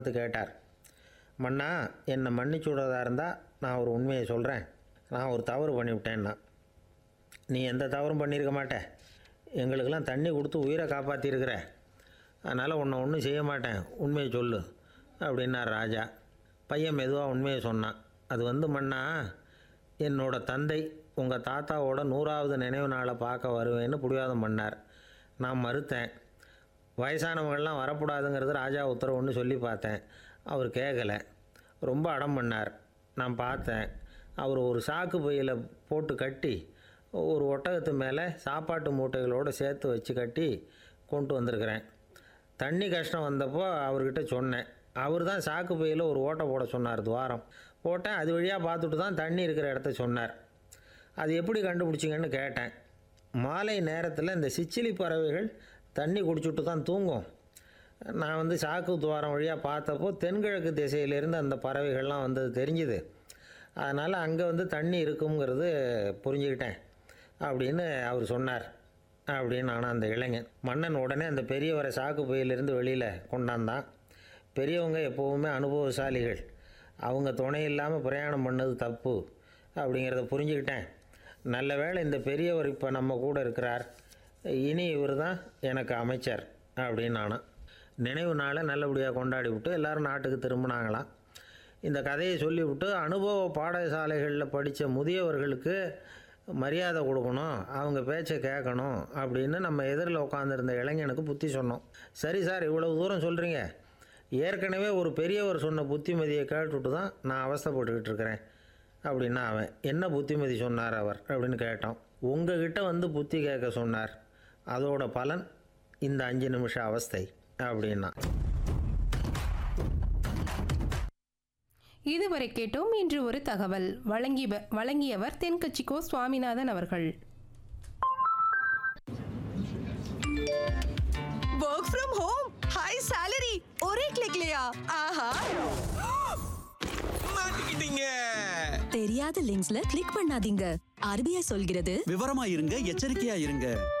பார்த்து கேட்டார் மன்னா என்னை மன்னிச்சு விடுறதா இருந்தால் நான் ஒரு உண்மையை சொல்கிறேன் நான் ஒரு தவறு பண்ணிவிட்டேன்னா நீ எந்த தவறும் பண்ணியிருக்க மாட்டே எங்களுக்கெல்லாம் தண்ணி கொடுத்து உயிரை காப்பாற்றிருக்கிற அதனால் உன்னை ஒன்றும் செய்ய மாட்டேன் உண்மையை சொல்லு அப்படின்னார் ராஜா பையன் மெதுவாக உண்மையை சொன்னான் அது வந்து மன்னா என்னோட தந்தை உங்கள் தாத்தாவோட நூறாவது நினைவு நாளை பார்க்க வருவேன்னு பிடிவாதம் பண்ணார் நான் மறுத்தேன் வயசானவங்கள்லாம் வரக்கூடாதுங்கிறது ராஜா உத்தரவுன்னு சொல்லி பார்த்தேன் அவர் கேட்கல ரொம்ப அடம் பண்ணார் நான் பார்த்தேன் அவர் ஒரு சாக்கு பையில் போட்டு கட்டி ஒரு ஒட்டகத்து மேலே சாப்பாட்டு மூட்டைகளோடு சேர்த்து வச்சு கட்டி கொண்டு வந்திருக்கிறேன் தண்ணி கஷ்டம் வந்தப்போ அவர்கிட்ட சொன்னேன் அவர் தான் சாக்கு பையில் ஒரு ஓட்டை போட சொன்னார் துவாரம் போட்டேன் அது வழியாக பார்த்துட்டு தான் தண்ணி இருக்கிற இடத்த சொன்னார் அது எப்படி கண்டுபிடிச்சிங்கன்னு கேட்டேன் மாலை நேரத்தில் இந்த சிச்சிலி பறவைகள் தண்ணி குடிச்சுட்டு தான் தூங்கும் நான் வந்து சாக்கு துவாரம் வழியாக பார்த்தப்போ தென்கிழக்கு திசையிலேருந்து அந்த பறவைகள்லாம் வந்தது தெரிஞ்சுது அதனால் அங்கே வந்து தண்ணி இருக்குங்கிறது புரிஞ்சுக்கிட்டேன் அப்படின்னு அவர் சொன்னார் அப்படின்னு ஆனால் அந்த இளைஞன் மன்னன் உடனே அந்த பெரியவரை சாக்கு பையிலிருந்து வெளியில் கொண்டாந்தான் பெரியவங்க எப்போவுமே அனுபவசாலிகள் அவங்க துணை இல்லாமல் பிரயாணம் பண்ணது தப்பு அப்படிங்கிறத புரிஞ்சுக்கிட்டேன் நல்ல வேளை இந்த பெரியவர் இப்போ நம்ம கூட இருக்கிறார் இனி இவர் தான் எனக்கு அமைச்சர் அப்படின்னு நானும் நினைவு நாளை நல்லபடியாக கொண்டாடி விட்டு எல்லாரும் நாட்டுக்கு திரும்பினாங்களாம் இந்த கதையை சொல்லிவிட்டு அனுபவ பாடசாலைகளில் படித்த முதியவர்களுக்கு மரியாதை கொடுக்கணும் அவங்க பேச்சை கேட்கணும் அப்படின்னு நம்ம எதிரில் உட்காந்துருந்த இளைஞனுக்கு புத்தி சொன்னோம் சரி சார் இவ்வளவு தூரம் சொல்கிறீங்க ஏற்கனவே ஒரு பெரியவர் சொன்ன புத்திமதியை கேட்டுட்டு தான் நான் அவஸ்தைப்பட்டுக்கிட்டு இருக்கிறேன் அப்படின்னா அவன் என்ன புத்திமதி சொன்னார் அவர் அப்படின்னு கேட்டோம் உங்ககிட்ட வந்து புத்தி கேட்க சொன்னார் அதோட பலன் இந்த அஞ்சு நிமிஷம் அவஸ்தை அப்படின்னா இதுவரை கேட்டோம் இன்று ஒரு தகவல் வழங்கி வழங்கியவர் தென்கட்சிக்கோ சுவாமிநாதன் அவர்கள் work from home high salary और एक क्लिक लिया ஆஹா மாட்டிக்கிட்டீங்க தெரியாத லிங்க்ஸ்ல கிளிக் பண்ணாதீங்க ஆர்பிஐ சொல்கிறது விவரமா இருங்க எச்சரிக்கையா இருங்க